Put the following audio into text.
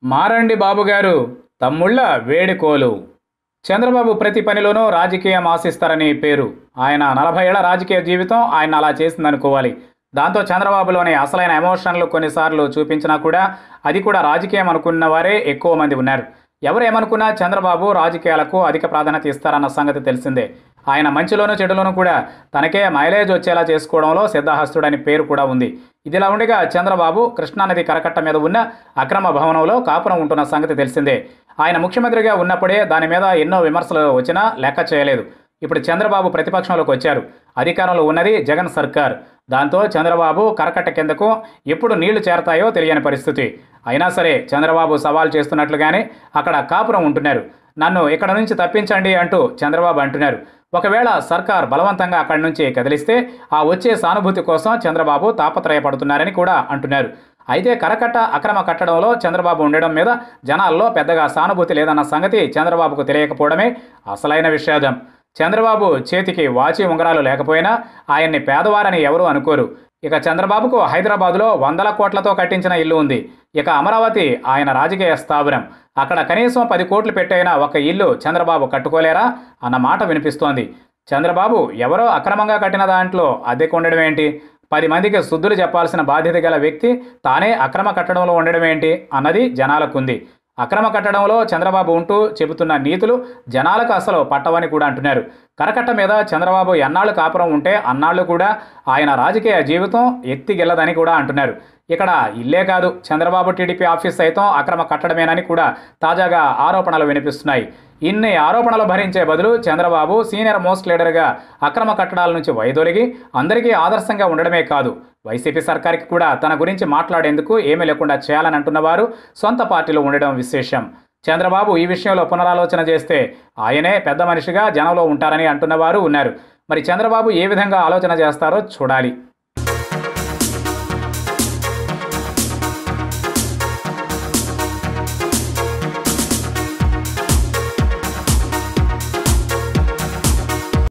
మారండి బాబుగారు తమ్ముళ్ళ వేడుకోలు చంద్రబాబు ప్రతి పనిలోనూ రాజకీయం ఆశిస్తారని పేరు ఆయన నలభై ఏళ్ల రాజకీయ జీవితం ఆయన అలా చేసిందనుకోవాలి దాంతో చంద్రబాబులోని అసలైన ఎమోషన్లు కొన్నిసార్లు చూపించినా కూడా అది కూడా రాజకీయం అనుకున్న వారే ఎక్కువ మంది ఉన్నారు ఎవరు ఏమనుకున్నా చంద్రబాబు రాజకీయాలకు అధిక ప్రాధాన్యత ఇస్తారన్న సంగతి తెలిసిందే ఆయన మంచిలోనూ చెడులోనూ కూడా తనకే మైలేజ్ వచ్చేలా చేసుకోవడంలో సిద్ధహస్తుడని పేరు కూడా ఉంది ఇదిలా ఉండగా చంద్రబాబు కృష్ణానది కరకట్ట మీద ఉన్న అక్రమ భవనంలో కాపురం ఉంటున్న సంగతి తెలిసిందే ఆయన ముఖ్యమంత్రిగా ఉన్నప్పుడే దాని మీద ఎన్నో విమర్శలు వచ్చినా లెక్క చేయలేదు ఇప్పుడు చంద్రబాబు ప్రతిపక్షంలోకి వచ్చారు అధికారంలో ఉన్నది జగన్ సర్కార్ దాంతో చంద్రబాబు కరకట్ట కిందకు ఎప్పుడు నీళ్లు చేరతాయో తెలియని పరిస్థితి అయినా సరే చంద్రబాబు సవాల్ చేస్తున్నట్లుగానే అక్కడ కాపురం ఉంటున్నారు నన్ను ఇక్కడ నుంచి తప్పించండి అంటూ చంద్రబాబు అంటున్నారు ఒకవేళ సర్కార్ బలవంతంగా అక్కడి నుంచి కదిలిస్తే ఆ వచ్చే సానుభూతి కోసం చంద్రబాబు తాపత్రయపడుతున్నారని కూడా అంటున్నారు అయితే కరకట్ట అక్రమ కట్టడంలో చంద్రబాబు ఉండడం మీద జనాల్లో పెద్దగా సానుభూతి లేదన్న సంగతి చంద్రబాబుకు తెలియకపోవడమే అసలైన విషాదం చంద్రబాబు చేతికి వాచి ఉంగరాలు లేకపోయినా ఆయన్ని పేదవారని ఎవరూ అనుకోరు ఇక చంద్రబాబుకు హైదరాబాదులో వందల కోట్లతో కట్టించిన ఇల్లు ఉంది ఇక అమరావతి ఆయన రాజకీయ స్థావరం అక్కడ కనీసం పది కోట్లు పెట్టైన ఒక ఇల్లు చంద్రబాబు కట్టుకోలేరా అన్న మాట వినిపిస్తోంది చంద్రబాబు ఎవరో అక్రమంగా కట్టిన దాంట్లో అద్దెకు ఉండడం ఏంటి పది మందికి శుద్ధులు చెప్పాల్సిన బాధ్యత గల వ్యక్తి తానే అక్రమ కట్టడంలో ఉండడం ఏంటి అన్నది జనాలకుంది అక్రమ కట్టడంలో చంద్రబాబు ఉంటూ చెబుతున్న నీతులు జనాలకు అసలు పట్టవని కూడా అంటున్నారు కరకట్ట మీద చంద్రబాబు ఎన్నాళ్ళు కాపురం ఉంటే అన్నాళ్ళు కూడా ఆయన రాజకీయ జీవితం ఎత్తిగెల్లదని కూడా అంటున్నారు ఇక్కడ ఇల్లే కాదు చంద్రబాబు టీడీపీ ఆఫీస్ సైతం అక్రమ కట్టడమేనని కూడా తాజాగా ఆరోపణలు వినిపిస్తున్నాయి ఇన్ని ఆరోపణలు భరించే బదులు చంద్రబాబు సీనియర్ మోస్ట్ లీడర్గా అక్రమ కట్టడాల నుంచి వైదొలిగి అందరికీ ఆదర్శంగా ఉండడమే కాదు వైసీపీ సర్కార్కి కూడా తన గురించి మాట్లాడేందుకు ఏమీ లేకుండా చేయాలని అంటున్నవారు సొంత పార్టీలో ఉండడం విశేషం చంద్రబాబు ఈ విషయంలో పునరాలోచన చేస్తే ఆయనే పెద్ద మనిషిగా జనంలో ఉంటారని అంటున్నవారు ఉన్నారు మరి చంద్రబాబు ఏ విధంగా ఆలోచన చేస్తారో చూడాలి